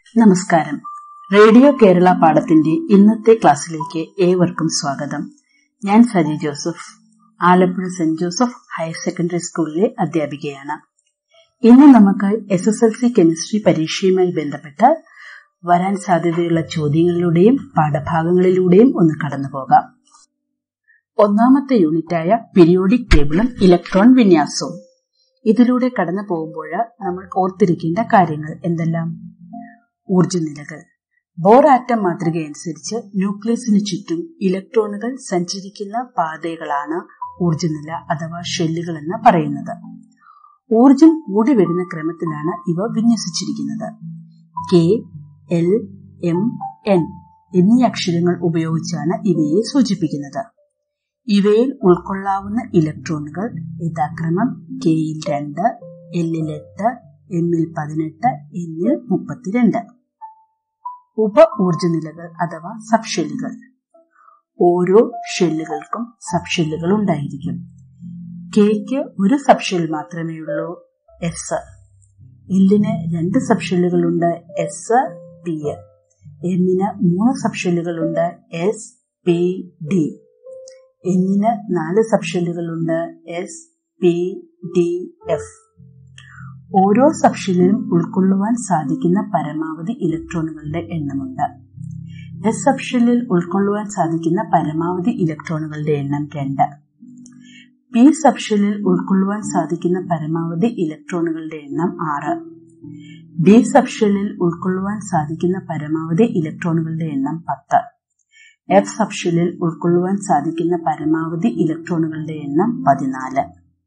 നമസ്കാരം റേഡിയോ കേരള പാഠത്തിന്റെ ഇന്നത്തെ ക്ലാസ്സിലേക്ക് ഏവർക്കും സ്വാഗതം ഞാൻ Saji Joseph Alappuzha saint Joseph higher secondary സ്കൂളിലെ അധ്യാപികയാണ് ഇന്ന് നമുക്ക് S S L C chemistry പരീക്ഷയുമായി ബന്ധപ്പെട്ട് വരാൻ സാധ്യതയുള്ള ചോദ്യങ്ങളിലൂടെയും പാഠഭാഗങ്ങളിലൂടെയും ഒന്ന് കടന്നുപോകാം ഒന്നാമത്തെ യൂണിറ്റായ പീരിയോഡിക് ടേബിളും ഇലക്ട്രോൺ വിന്യാസവും ഇതിലൂടെ കടന്നു പോകുമ്പോൾ നമ്മൾ ഓർത്തിരിക്കേണ്ട കാര്യങ്ങൾ എന്തെല്ലാം ഊർജനിലകൾ ബോർ ആറ്റം മാതൃകയനുസരിച്ച് ന്യൂക്ലിയസിന് ചുറ്റും ഇലക്ട്രോണുകൾ സഞ്ചരിക്കുന്ന പാതകളാണ് ഊർജനില അഥവാ ഷെല്ലുകൾ എന്ന് പറയുന്നത് ഊർജം കൂടി വരുന്ന ക്രമത്തിലാണ് ഇവ വിന്യസിച്ചിരിക്കുന്നത് കെ എൽ എം എൻ എന്നീ അക്ഷരങ്ങൾ ഉപയോഗിച്ചാണ് ഇവയെ സൂചിപ്പിക്കുന്നത് ഇവയിൽ ഉൾക്കൊള്ളാവുന്ന ഇലക്ട്രോണുകൾ യഥാക്രമം കെയിൽ രണ്ട് എല്ലിൽ എട്ട് എമ്മിൽ പതിനെട്ട് എന്നിൽ മുപ്പത്തിരണ്ട് ഉപ ഊർജനിലകൾ അഥവാ സബ് ഷെല്ലുകൾ ഓരോ ഷെല്ലുകൾക്കും സബ് ഷെല്ലുകൾ ഉണ്ടായിരിക്കും കെക്ക് ഒരു സബ് ഷെൽ മാത്രമേ ഉള്ളൂ എസ് എല്ലിന് രണ്ട് സബ് ഷെല്ലുകളുണ്ട് എസ് പി എമ്മിന് മൂന്ന് സബ് ഷെല്ലുകളുണ്ട് എസ് പി ഡി എന്നിന് നാല് സബ് ഷെല്ലുകളുണ്ട് എസ് പി ഡി എഫ് ഓരോ സബ്ഷെല്ലിലും ഉൾക്കൊള്ളുവാൻ സാധിക്കുന്ന പരമാവധി ഇലക്ട്രോണുകളുടെ എണ്ണമുണ്ട് എസ് സബ്ഷെല്ലിൽ ഉൾക്കൊള്ളുവാൻ സാധിക്കുന്ന പരമാവധി ഇലക്ട്രോണുകളുടെ എണ്ണം രണ്ട് പി സബ്ഷെല്ലിൽ ഉൾക്കൊള്ളുവാൻ സാധിക്കുന്ന പരമാവധി ഇലക്ട്രോണുകളുടെ എണ്ണം ആറ് ബി സബ്ഷെല്ലിൽ ഉൾക്കൊള്ളുവാൻ സാധിക്കുന്ന പരമാവധി ഇലക്ട്രോണുകളുടെ എണ്ണം പത്ത് എഫ് സബ്ഷെല്ലിൽ ഉൾക്കൊള്ളുവാൻ സാധിക്കുന്ന പരമാവധി ഇലക്ട്രോണുകളുടെ എണ്ണം പതിനാല്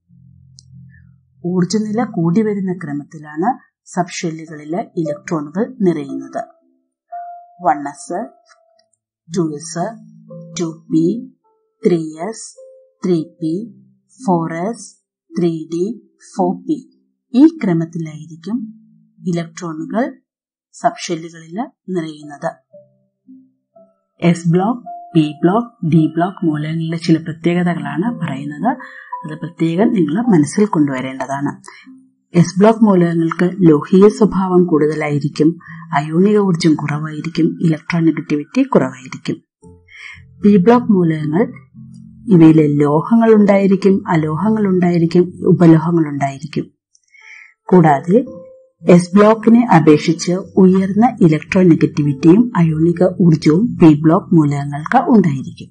ഊർജനില കൂടി വരുന്ന ക്രമത്തിലാണ് സബ് ഷെല്ലുകളിലെ ഇലക്ട്രോണുകൾ നിറയുന്നത് one S two S two P three S three P four S three D four P ഈ ക്രമത്തിലായിരിക്കും ഇലക്ട്രോണുകൾ സബ് ഷെല്ലുകളിൽ നിറയുന്നത് S block P block D block മൂലകങ്ങളുടെ ചില പ്രത്യേകതകളാണ് പറയുന്നത് അത് പ്രത്യേകം നിങ്ങൾ മനസ്സിൽ കൊണ്ടുവരേണ്ടതാണ് എസ് ബ്ലോക്ക് മൂലകങ്ങൾക്ക് ലോഹീയ സ്വഭാവം കൂടുതലായിരിക്കും അയോണിക ഊർജം കുറവായിരിക്കും ഇലക്ട്രോനെഗറ്റിവിറ്റി കുറവായിരിക്കും പി ബ്ലോക്ക് മൂലകങ്ങൾ ഇവയിലെ ലോഹങ്ങൾ ഉണ്ടായിരിക്കും അലോഹങ്ങൾ ഉണ്ടായിരിക്കും ഉപലോഹങ്ങൾ ഉണ്ടായിരിക്കും കൂടാതെ എസ് ബ്ലോക്കിനെ അപേക്ഷിച്ച് ഉയർന്ന ഇലക്ട്രോനെഗറ്റിവിറ്റിയും അയോണിക ഊർജവും പി ബ്ലോക്ക് മൂലകങ്ങൾക്ക് ഉണ്ടായിരിക്കും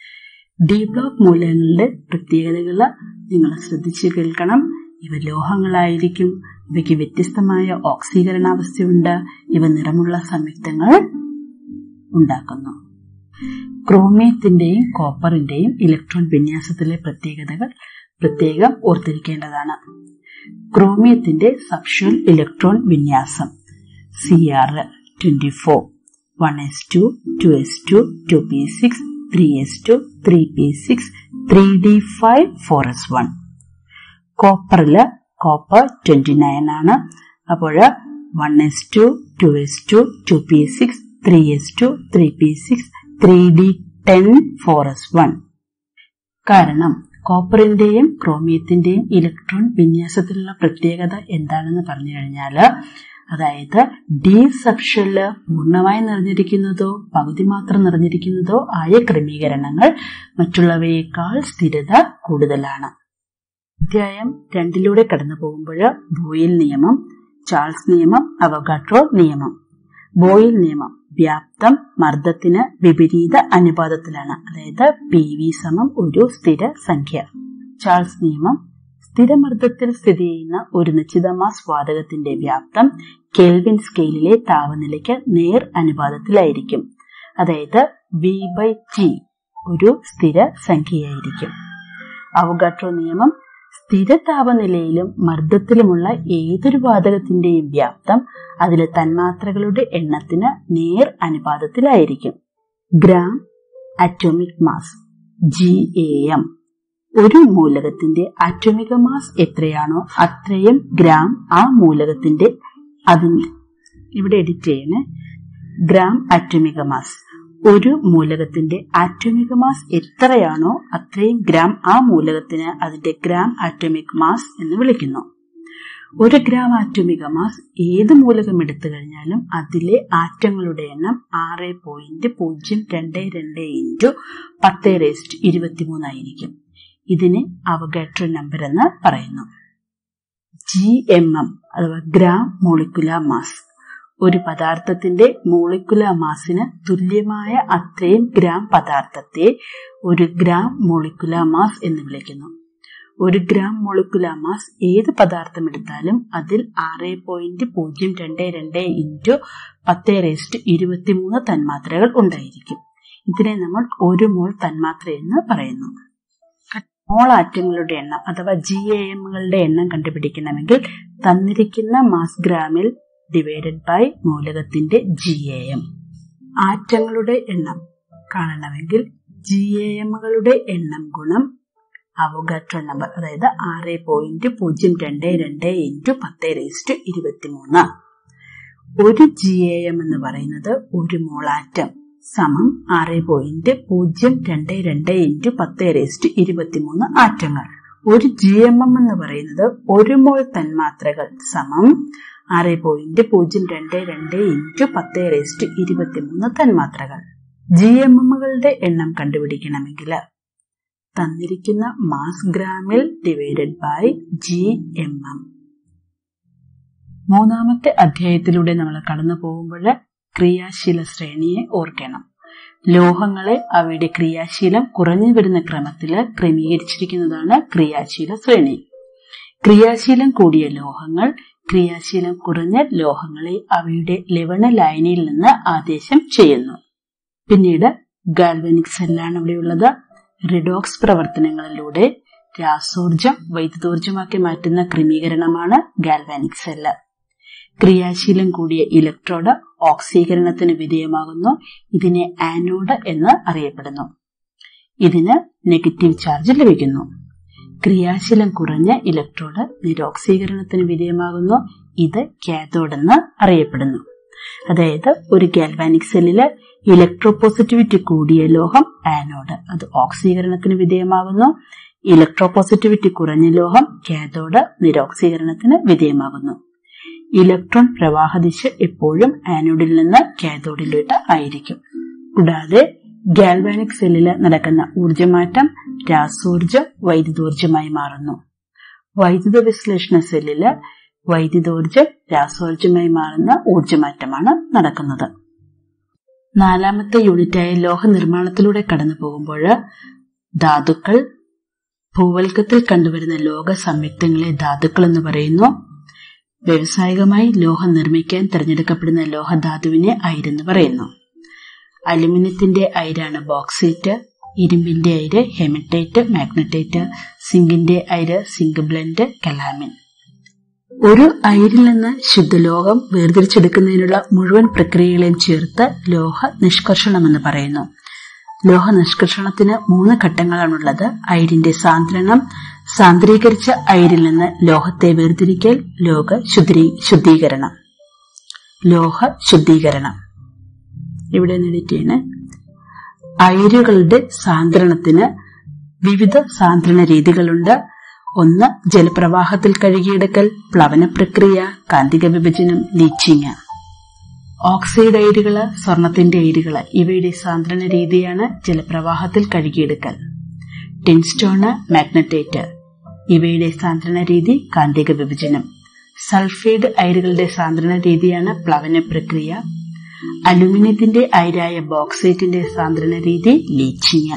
ഡി ബ്ലോക്ക് മൂലകങ്ങളുടെ പ്രത്യേകതകൾ നിങ്ങൾ ശ്രദ്ധിച്ചു കേൾക്കണം ഇവ ലോഹങ്ങളായിരിക്കും ഇവയ്ക്ക് വ്യത്യസ്തമായ ഓക്സീകരണാവസ്ഥയുണ്ട് ഇവ നിറമുള്ള സംയുക്തങ്ങൾ ഉണ്ടാക്കുന്നു ക്രോമിയത്തിന്റെയും കോപ്പറിന്റെയും ഇലക്ട്രോൺ വിന്യാസത്തിലെ പ്രത്യേകതകൾ പ്രത്യേകം ഓർത്തിരിക്കേണ്ടതാണ് ക്രോമിയത്തിന്റെ സബ്ഷൽ ഇലക്ട്രോൺ വിന്യാസം C R twenty four one S two two S two two P six three S two three P six three D five four S one കോപ്പറില് കോപ്പർ ട്വന്റി നയൻ ആണ് അപ്പോൾ one S two two S two two P six three S two three P six three D ten four S one കാരണം കോപ്പറിന്റെയും ക്രോമിയത്തിന്റെയും electron വിന്യാസത്തിലുള്ള പ്രത്യേകത എന്താണെന്ന് പറഞ്ഞു കഴിഞ്ഞാൽ അതായത് ഡി സബ്ഷെല്ല് പൂർണ്ണമായി നിറഞ്ഞിരിക്കുന്നതോ പകുതി മാത്രം നിറഞ്ഞിരിക്കുന്നതോ ആയ ക്രമീകരണങ്ങൾ മറ്റുള്ളവയേക്കാൾ സ്ഥിരത കൂടുതലാണ് അധ്യായം രണ്ടിലൂടെ കടന്നു പോകുമ്പോൾ ബോയിൽ നിയമം ചാൾസ് നിയമം അവഗാട്രോ നിയമം ബോയിൽ നിയമം വ്യാപ്തം മർദ്ദത്തിന് വിപരീത അനുപാതത്തിലാണ് അതായത് പി വി സമം ഒരു സ്ഥിര സംഖ്യ ചാൾസ് നിയമം സ്ഥിരമർദ്ദത്തിൽ സ്ഥിതി ചെയ്യുന്ന ഒരു നിശ്ചിത മാസ് വാതകത്തിന്റെ വ്യാപ്തം കെൽവിൻ സ്കെയിലിലെ താപനിലയ്ക്ക് നേർ അനുപാതത്തിലായിരിക്കും അതായത് വി ബൈ ടി ഒരു സ്ഥിര സംഖ്യയായിരിക്കും അവഗാട്രോ നിയമം സ്ഥിര താപനിലയിലും മർദ്ദത്തിലുമുള്ള ഏതൊരു വാതകത്തിന്റെയും വ്യാപ്തം അതിലെ തന്മാത്രകളുടെ എണ്ണത്തിന് നേർ അനുപാതത്തിലായിരിക്കും gram atomic mass G A M ഒരു മൂലകത്തിന്റെ ആറ്റോമിക മാസ് എത്രയാണോ അത്രയും ഗ്രാം ആ മൂലകത്തിന്റെ അതിന് ഇവിടെ എഡിറ്റ് ചെയ്യണേ ഗ്രാം ആറ്റോമിക മാസ് ഒരു മൂലകത്തിന്റെ ആറ്റോമിക മാസ് എത്രയാണോ അത്രയും ഗ്രാം ആ മൂലകത്തിന് അതിന്റെ ഗ്രാം ആറ്റോമിക് മാസ് എന്ന് വിളിക്കുന്നു ഒരു ഗ്രാം ആറ്റോമിക മാസ് ഏത് മൂലകം എടുത്തു കഴിഞ്ഞാലും അതിലെ ആറ്റങ്ങളുടെ എണ്ണം ആറ് പോയിന്റ് പൂജ്യം രണ്ട് രണ്ട് ഇൻറ്റു പത്ത് റേസ്റ്റ് ഇരുപത്തിമൂന്നായിരിക്കും ഇതിന് അവഗാട്രോ നമ്പർ എന്ന് പറയുന്നു ജി എം എം അഥവാ ഗ്രാം മോളിക്കുലാർ മാസ് ഒരു പദാർത്ഥത്തിന്റെ മോളിക്കുലാർ മാസിന് തുല്യമായ അത്രയും ഗ്രാം പദാർത്ഥത്തെ ഒരു ഗ്രാം മോളിക്കുലാർ മാസ് എന്ന് വിളിക്കുന്നു ഒരു ഗ്രാം മോളിക്കുലാർ മാസ് ഏത് പദാർത്ഥം എടുത്താലും അതിൽ ആറ് പോയിന്റ് പൂജ്യം രണ്ട് രണ്ട് ഇൻറ്റു പത്ത് റേസ്റ്റ് ഇരുപത്തിമൂന്ന് തന്മാത്രകൾ ഉണ്ടായിരിക്കും ഇതിനെ നമ്മൾ ഒരു മോൾ തന്മാത്ര എന്ന് പറയുന്നു മോൾ ആറ്റങ്ങളുടെ എണ്ണം അഥവാ ജി എ എമ്മുകളുടെ എണ്ണം കണ്ടുപിടിക്കണമെങ്കിൽ തന്നിരിക്കുന്ന മാസ് ഗ്രാമിൽ ഡിവൈഡഡ് ബൈ മൂലകത്തിന്റെ ജി എ എം ആറ്റങ്ങളുടെ എണ്ണം കാണണമെങ്കിൽ ജി എ എമ്മുകളുടെ എണ്ണം ഗുണം അവഗാട്രോ നമ്പർ അതായത് ആറ് പോയിന്റ് പൂജ്യം രണ്ട് രണ്ട് ഇൻറ്റു പത്ത് റേസ്റ്റ് ഇരുപത്തിമൂന്ന് ഒരു ജി എ എം എന്ന് പറയുന്നത് ഒരു മോളാറ്റം സമം ആറ് പോയിന്റ് പൂജ്യം രണ്ട് രണ്ട് ഇൻറ്റു പത്ത് റേസ്റ്റ് ഇരുപത്തിമൂന്ന് ആറ്റങ്ങൾ ഒരു ജി എം എം എന്ന് പറയുന്നത് ഒരു മോൾ തന്മാത്രകൾ സമം ആറ് പോയിന്റ് പൂജ്യം രണ്ട് രണ്ട് ഇൻറ്റു പത്ത് റേസ്റ്റ് ഇരുപത്തിമൂന്ന് തന്മാത്രകൾ ജി എം എമ്മുകളുടെ എണ്ണം കണ്ടുപിടിക്കണമെങ്കിൽ തന്നിരിക്കുന്ന മാസ് ഗ്രാമിൽ divided by G M M മൂന്നാമത്തെ അധ്യായത്തിലൂടെ നമ്മൾ കടന്നു പോകുമ്പോൾ ക്രിയാശീല ശ്രേണിയെ ഓർക്കണം ലോഹങ്ങളെ അവയുടെ ക്രിയാശീലം കുറഞ്ഞു വരുന്ന ക്രമത്തിൽ ക്രമീകരിച്ചിരിക്കുന്നതാണ് ക്രിയാശീല ശ്രേണി ക്രിയാശീലം കൂടിയ ലോഹങ്ങൾ ക്രിയാശീലം കുറഞ്ഞ ലോഹങ്ങളെ അവയുടെ ലവണ ലൈനിൽ നിന്ന് ആദേശം ചെയ്യുന്നു പിന്നീട് ഗാൽവനിക് സെല്ലാണ് ഇവിടെയുള്ളത് റിഡോക്സ് പ്രവർത്തനങ്ങളിലൂടെ രാസോർജം വൈദ്യുതോർജമാക്കി മാറ്റുന്ന ക്രമീകരണമാണ് ഗാൽവാനിക് സെല്ല് ക്രിയാശീലം കൂടിയ ഇലക്ട്രോഡ് ഓക്സീകരണത്തിന് വിധേയമാകുന്നു ഇതിനെ ആനോഡ് എന്ന് അറിയപ്പെടുന്നു ഇതിന് നെഗറ്റീവ് ചാർജ് ലഭിക്കുന്നു ക്രിയാശീലം കുറഞ്ഞ ഇലക്ട്രോഡ് നിരോക്സീകരണത്തിന് വിധേയമാകുന്നു ഇത് കാഥോഡ് എന്ന് അറിയപ്പെടുന്നു അതായത് ഒരു ഗാൽവാനിക് സെല്ലില് ഇലക്ട്രോപോസിറ്റിവിറ്റി കൂടിയ ലോഹം ആനോഡ് അത് ഓക്സീകരണത്തിന് വിധേയമാകുന്നു ഇലക്ട്രോപോസിറ്റിവിറ്റി കുറഞ്ഞ ലോഹം കാഥോഡ് നിരോക്സീകരണത്തിന് വിധേയമാകുന്നു ഇലക്ട്രോൺ പ്രവാഹദിശ എപ്പോഴും ആനോഡിൽ നിന്ന് കാഥോഡിലോട്ട് ആയിരിക്കും കൂടാതെ ഗാൽവാനിക് സെല്ലില് നടക്കുന്ന ഊർജമാറ്റം രാസോർജം വൈദ്യുതോർജമായി മാറുന്നു വൈദ്യുത വിശ്ലേഷണ സെല്ലില് വൈദ്യുതോർജം രാസോർജമായി മാറുന്ന ഊർജമാറ്റമാണ് നടക്കുന്നത് നാലാമത്തെ യൂണിറ്റായ ലോഹ നിർമ്മാണത്തിലൂടെ കടന്നു പോകുമ്പോൾ ധാതുക്കൾ ഭൂവൽക്കത്തിൽ കണ്ടുവരുന്ന ലോക സംയുക്തങ്ങളെ ധാതുക്കൾ എന്ന് പറയുന്നു വ്യാവസായികമായി ലോഹം നിർമ്മിക്കാൻ തിരഞ്ഞെടുക്കപ്പെടുന്ന ലോഹധാതുവിനെ അയിരെന്ന് പറയുന്നു അലുമിനിയത്തിന്റെ അയിരാണ് ബോക്സൈറ്റ് ഇരുമ്പിന്റെ അയിര് ഹെമറ്റൈറ്റ് മാഗ്നറ്റൈറ്റ് സിങ്കിന്റെ അയിര് സിങ്ക് ബ്ലെൻഡ് കലാമിൻ ഒരു അയിരിൽ നിന്ന് ശുദ്ധലോഹം വേർതിരിച്ചെടുക്കുന്നതിനുള്ള മുഴുവൻ പ്രക്രിയകളെയും ചേർത്ത് ലോഹ നിഷ്കർഷണം എന്ന് പറയുന്നു ലോഹ നിഷ്കർഷണത്തിന് മൂന്ന് ഘട്ടങ്ങളാണുള്ളത് അയിരിന്റെ സാന്ദ്രണം സാന്ദ്രീകരിച്ച അയിരിൽ നിന്ന് ലോഹത്തെ വേർതിരിക്കൽ ലോക ശുദ്ധീകരണം ലോഹ ശുദ്ധീകരണം ഇവിടെ എഡിറ്റ് അയിരുകളുടെ സാന്ദ്രണത്തിന് വിവിധ സാന്ദ്രണ രീതികളുണ്ട് ഒന്ന് ജലപ്രവാഹത്തിൽ കഴുകിയെടുക്കൽ പ്ലവന പ്രക്രിയ കാന്തിക വിഭജനം ലീച്ചിങ് ഓക്സൈഡ് അയിരുകള് സ്വർണത്തിന്റെ അയിരുകള് ഇവയുടെ സാന്ദ്രണ രീതിയാണ് ജലപ്രവാഹത്തിൽ കഴുകിയെടുക്കൽ ടിൻസ്റ്റോണ് മാഗ്നറ്റൈറ്റ് ഇവയുടെ സാന്ദ്രണ രീതി കാന്തിക വിഭജനം സൾഫൈഡ് അയിരുകളുടെ സാന്ദ്രണ രീതിയാണ് പ്ലവന പ്രക്രിയ അലുമിനിയത്തിന്റെ അയിരായ ബോക്സൈറ്റിന്റെ സാന്ദ്രണ രീതി ലീച്ചിങ്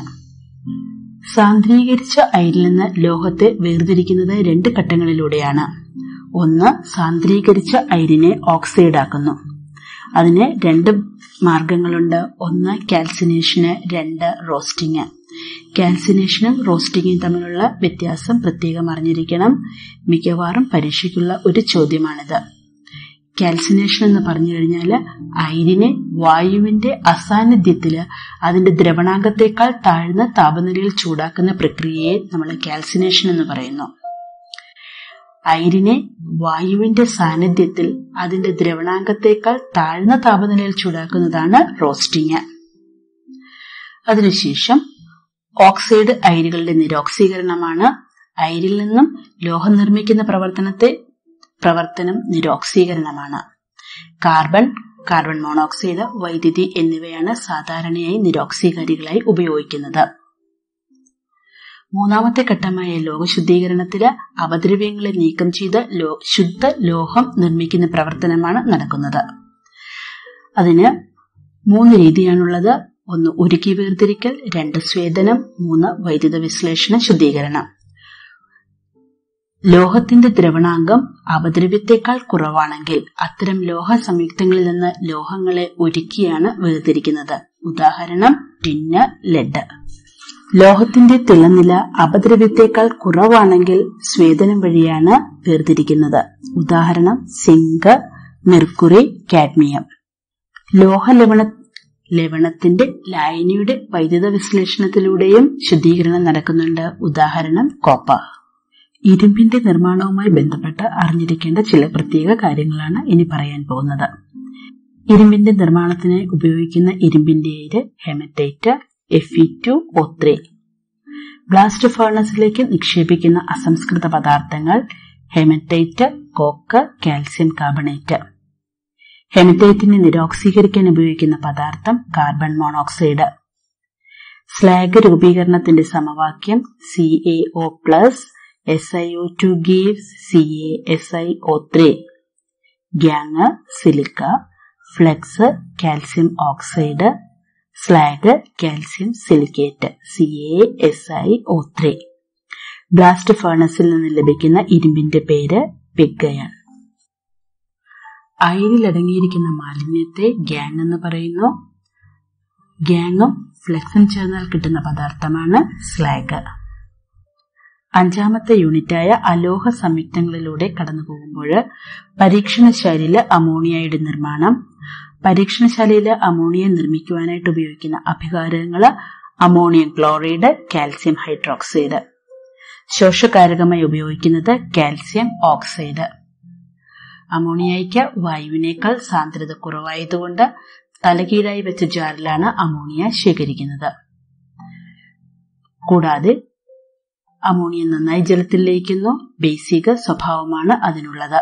സാന്ദ്രീകരിച്ച അയിരിൽ നിന്ന് ലോഹത്തെ വേർതിരിക്കുന്നത് രണ്ട് ഘട്ടങ്ങളിലൂടെയാണ് ഒന്ന് സാന്ദ്രീകരിച്ച അയിരിനെ ഓക്സൈഡ് ആക്കുന്നു അതിന് രണ്ട് മാർഗങ്ങളുണ്ട് ഒന്ന് കാൽസിനേഷന് രണ്ട് റോസ്റ്റിംഗ് കാൽസിനേഷനും റോസ്റ്റിംഗും തമ്മിലുള്ള വ്യത്യാസം പ്രത്യേകം അറിഞ്ഞിരിക്കണം മിക്കവാറും പരീക്ഷയ്ക്കുള്ള ഒരു ചോദ്യമാണിത് കാൽസിനേഷൻ എന്ന് പറഞ്ഞു കഴിഞ്ഞാൽ അയിരിനെ വായുവിന്റെ അസാന്നിധ്യത്തിൽ അതിന്റെ ദ്രവണാങ്കത്തേക്കാൾ താഴ്ന്ന താപനിലയിൽ ചൂടാക്കുന്ന പ്രക്രിയയെ നമ്മൾ കാൽസിനേഷൻ എന്ന് പറയുന്നു അയിരിനെ വായുവിന്റെ സാന്നിധ്യത്തിൽ അതിന്റെ ദ്രവണാങ്കത്തേക്കാൾ താഴ്ന്ന താപനിലയിൽ ചൂടാക്കുന്നതാണ് റോസ്റ്റിംഗ് അതിനുശേഷം ഓക്സൈഡ് അയിരുകളുടെ നിരോക്സീകരണമാണ് അയിരിൽ നിന്നും ലോഹം നിർമ്മിക്കുന്ന പ്രവർത്തനത്തെ പ്രവർത്തനം നിരോക്സീകരണമാണ് കാർബൺ കാർബൺ മോണോക്സൈഡ് വൈദ്യുതി എന്നിവയാണ് സാധാരണയായി നിരോക്സീകാരികളായി ഉപയോഗിക്കുന്നത് മൂന്നാമത്തെ ഘട്ടമായ ലോഹശുദ്ധീകരണത്തില് അപദ്രവ്യങ്ങളെ നീക്കം ചെയ്ത് ലോ ശുദ്ധ ലോഹം നിർമ്മിക്കുന്ന പ്രവർത്തനമാണ് നടക്കുന്നത് അതിന് മൂന്ന് രീതിയാണുള്ളത് ഒന്ന് ഉരുക്കി വേർതിരിക്കൽ രണ്ട് സ്വേദനം മൂന്ന് വൈദ്യുത വിശ്ലേഷണ ശുദ്ധീകരണം ലോഹത്തിന്റെ ദ്രവണാംഗം അപദ്രവ്യത്തെക്കാൾ കുറവാണെങ്കിൽ അത്തരം ലോഹ സംയുക്തങ്ങളിൽ നിന്ന് ലോഹങ്ങളെ ഉരുക്കിയാണ് വേർതിരിക്കുന്നത് ഉദാഹരണം ടിന്ന് ലെഡ് ലോഹത്തിന്റെ തിളനില അപദ്രവ്യത്തെക്കാൾ കുറവാണെങ്കിൽ സ്വേദനം വഴിയാണ് വേർതിരിക്കുന്നത് ഉദാഹരണം സിങ്ക് മെർക്കുറി കാഡ്മിയം ലോഹ ലവണ ലവണത്തിന്റെ ലായനിയുടെ വൈദ്യുത വിശ്ലേഷണത്തിലൂടെയും ശുദ്ധീകരണം നടക്കുന്നുണ്ട് ഉദാഹരണം കോപ്പർ ഇരുമ്പിന്റെ നിർമ്മാണവുമായി ബന്ധപ്പെട്ട് അറിഞ്ഞിരിക്കേണ്ട ചില പ്രത്യേക കാര്യങ്ങളാണ് ഇനി പറയാൻ പോകുന്നത് ഇരുമ്പിന്റെ നിർമ്മാണത്തിന് ഉപയോഗിക്കുന്ന ഇരുമ്പിന്റെ ഏര് haematite F E two O three blast ഫേർണസിലേക്ക് നിക്ഷേപിക്കുന്ന അസംസ്കൃത പദാർത്ഥങ്ങൾ ഹെമറ്റൈറ്റ് കോക്ക് കാൽസ്യം കാർബണേറ്റ് ഹെമറ്റൈറ്റിനെ നിരോക്സീകരിക്കാൻ ഉപയോഗിക്കുന്ന പദാർത്ഥം കാർബൺ മോണോക്സൈഡ് സ്ലാഗ് രൂപീകരണത്തിന്റെ സമവാക്യം C A O plus S I O two gives C A S I O three gangue silica flux calcium oxide slag calcium silicate C A S I O three blast ഫേർണസിൽ നിന്ന് ലഭിക്കുന്ന ഇരുമ്പിന്റെ പേര് പിഗയൺ അയിരിൽ അടങ്ങിയിരിക്കുന്ന മാലിന്യത്തെ gang എന്ന് പറയുന്നു ഗ്യാങ്ങും ഫ്ലെക്സും ചേർന്നാൽ കിട്ടുന്ന പദാർത്ഥമാണ് സ്ലാഗ് അഞ്ചാമത്തെ യൂണിറ്റായ അലോഹ സംയുക്തങ്ങളിലൂടെ കടന്നു പോകുമ്പോൾ പരീക്ഷണശാലയില് അമോണിയയുടെ നിർമ്മാണം പരീക്ഷണശാലയിൽ അമോണിയ നിർമ്മിക്കുവാനായിട്ട് ഉപയോഗിക്കുന്ന അഭികാരങ്ങൾ അമോണിയം ക്ലോറൈഡ് കാൽസ്യം ഹൈഡ്രോക്സൈഡ് ശോഷകാരകമായി ഉപയോഗിക്കുന്നത് കാൽസ്യം ഓക്സൈഡ് അമോണിയയ്ക്ക് വായുവിനേക്കാൾ സാന്ദ്രത കുറവായതുകൊണ്ട് തലകീഴായി വെച്ച ജാറിലാണ് അമോണിയ ശേഖരിക്കുന്നത് കൂടാതെ അമോണിയ നന്നായി ജലത്തിൽ ലയിക്കുന്നു ബേസിക സ്വഭാവമാണ് അതിനുള്ളത്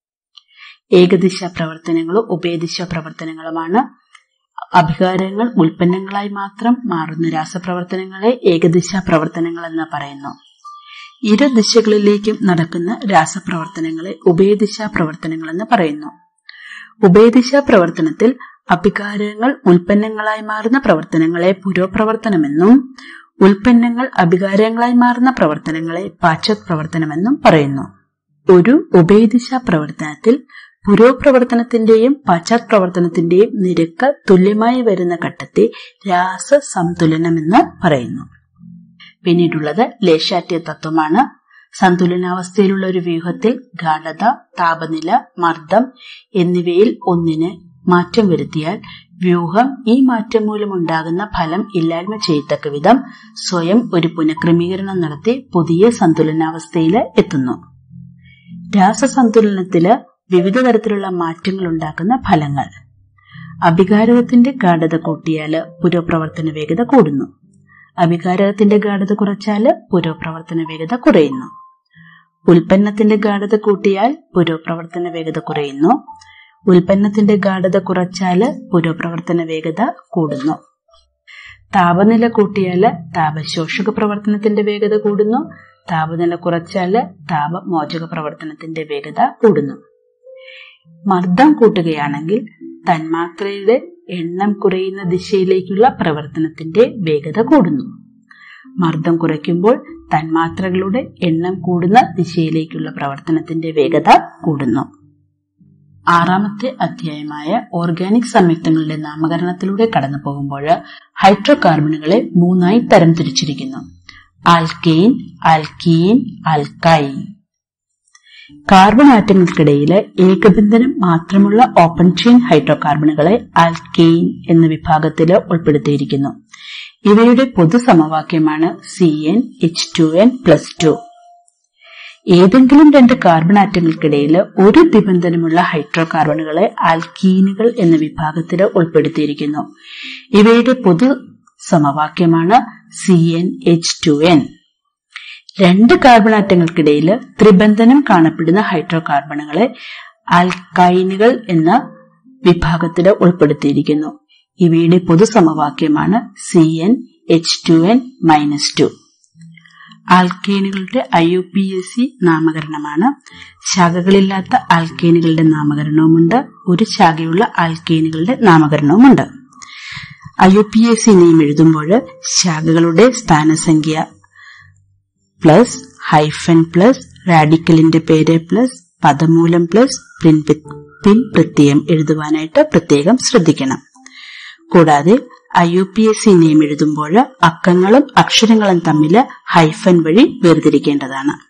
ഏകദിശ പ്രവർത്തനങ്ങളും ഉഭയദിശ പ്രവർത്തനങ്ങളുമാണ് അഭികാരങ്ങൾ ഉൽപ്പന്നങ്ങളായി മാത്രം മാറുന്ന രാസപ്രവർത്തനങ്ങളെ ഏകദിശ പ്രവർത്തനങ്ങൾ എന്ന് പറയുന്നു ഇരു ദിശകളിലേക്കും നടക്കുന്ന രാസപ്രവർത്തനങ്ങളെ ഉഭയദിശ പ്രവർത്തനങ്ങൾ എന്ന് പറയുന്നു ഉഭയദിശ പ്രവർത്തനത്തിൽ അഭികാരങ്ങൾ ഉൽപ്പന്നങ്ങളായി മാറുന്ന പ്രവർത്തനങ്ങളെ പുരോപ്രവർത്തനമെന്നും ഉൽപ്പന്നങ്ങൾ അഭികാരങ്ങളായി മാറുന്ന പ്രവർത്തനങ്ങളെ പാശ്ചാത് പ്രവർത്തനമെന്നും പറയുന്നു ഒരു ഉഭയദിശ പ്രവർത്തനത്തിൽ പുരോപ്രവർത്തനത്തിന്റെയും പശ്ചാത് പ്രവർത്തനത്തിന്റെയും നിരക്ക് തുല്യമായി വരുന്ന ഘട്ടത്തെ രാസസംതുലനമെന്ന് പറയുന്നു പിന്നീടുള്ളത് ലേശാറ്റ്യ തത്വമാണ് സന്തുലനാവസ്ഥയിലുള്ള ഒരു വ്യൂഹത്തിൽ ഗാഠത താപനില മർദ്ദം എന്നിവയിൽ ഒന്നിന് മാറ്റം വരുത്തിയാൽ വ്യൂഹം ഈ മാറ്റം മൂലമുണ്ടാകുന്ന ഫലം ഇല്ലായ്മ ചെയ്യത്തക്ക വിധം സ്വയം ഒരു പുനഃക്രമീകരണം നടത്തി പുതിയ സന്തുലനാവസ്ഥയിൽ എത്തുന്നു രാസസന്തുലനത്തില് വിവിധ തരത്തിലുള്ള മാറ്റങ്ങൾ ഉണ്ടാക്കുന്ന ഫലങ്ങൾ അഭികാരകത്തിന്റെ ഗാഠത കൂട്ടിയാല് പുരോപ്രവർത്തന വേഗത കൂടുന്നു അഭികാരകത്തിന്റെ ഗാഠത കുറച്ചാല് പുരോപ്രവർത്തന വേഗത കുറയുന്നു ഉൽപ്പന്നത്തിന്റെ ഗാഠത കൂട്ടിയാൽ പുരോപ്രവർത്തന വേഗത കുറയുന്നു ഉൽപ്പന്നത്തിന്റെ ഗാഠത കുറച്ചാല് പുരോപ്രവർത്തന വേഗത കൂടുന്നു താപനില കൂട്ടിയാല് താപശോഷക പ്രവർത്തനത്തിന്റെ വേഗത കൂടുന്നു താപനില കുറച്ചാല് താപമോചക പ്രവർത്തനത്തിന്റെ വേഗത കൂടുന്നു മർദ്ദം കൂട്ടുകയാണെങ്കിൽ തന്മാത്രയുടെ എണ്ണം കുറയുന്ന ദിശയിലേക്കുള്ള പ്രവർത്തനത്തിന്റെ വേഗത കൂടുന്നു മർദ്ദം കുറയ്ക്കുമ്പോൾ തന്മാത്രകളുടെ എണ്ണം കൂടുന്ന ദിശയിലേക്കുള്ള പ്രവർത്തനത്തിന്റെ വേഗത കൂടുന്നു ആറാമത്തെ അധ്യായമായ ഓർഗാനിക് സംയുക്തങ്ങളുടെ നാമകരണത്തിലൂടെ കടന്നു പോകുമ്പോൾ ഹൈഡ്രോ കാർബണുകളെ മൂന്നായി തരംതിരിച്ചിരിക്കുന്നു ആൽക്കെയിൻ ആൽക്കീൻ ആൽക്കൈൻ കാർബൺ ആറ്റങ്ങൾക്കിടയിൽ ഏകബന്ധനം മാത്രമുള്ള ഓപ്പൺ ചെയിൻ ഹൈഡ്രോ കാർബണുകളെ ആൽക്കെയിൻ എന്ന വിഭാഗത്തിൽ ഉൾപ്പെടുത്തിയിരിക്കുന്നു ഇവയുടെ പൊതു സമവാക്യമാണ് C N H two N plus two ഏതെങ്കിലും രണ്ട് കാർബൺ ആറ്റങ്ങൾക്കിടയിൽ ഒരു നിബന്ധനമുള്ള ഹൈഡ്രോ കാർബണുകളെ ആൽക്കീനുകൾ എന്ന വിഭാഗത്തിൽ ഉൾപ്പെടുത്തിയിരിക്കുന്നു ഇവയുടെ പൊതു സമവാക്യമാണ് C N H two N രണ്ട് കാർബൺ ആറ്റങ്ങൾക്കിടയിൽ ത്രിബന്ധനം കാണപ്പെടുന്ന ഹൈഡ്രോ കാർബണുകളെ ആൽക്കൈനുകൾ എന്ന വിഭാഗത്തിൽ ഉൾപ്പെടുത്തിയിരിക്കുന്നു ഇവയുടെ പൊതുസമവാക്യമാണ് C N H two N minus two ആൽക്കേനുകളുടെ I U P S C നാമകരണമാണ് ശാഖകളില്ലാത്ത ആൽക്കേനുകളുടെ നാമകരണവുമുണ്ട് ഒരു ശാഖയുള്ള ആൽക്കേനുകളുടെ നാമകരണവുമുണ്ട് I U P S C name എഴുതുമ്പോൾ ശാഖകളുടെ സ്ഥാനസംഖ്യ പ്ലസ് ഹൈഫൻ പ്ലസ് റാഡിക്കലിന്റെ പേര് പ്ലസ് പദമൂലം പ്ലസ് പിൻ പിൻ പ്രത്യയം എഴുതുവാനായിട്ട് പ്രത്യേകം ശ്രദ്ധിക്കണം കൂടാതെ I U P S C name എഴുതുമ്പോൾ അക്കങ്ങളും അക്ഷരങ്ങളും തമ്മിൽ ഹൈഫൻ വഴി വേർതിരിക്കേണ്ടതാണ്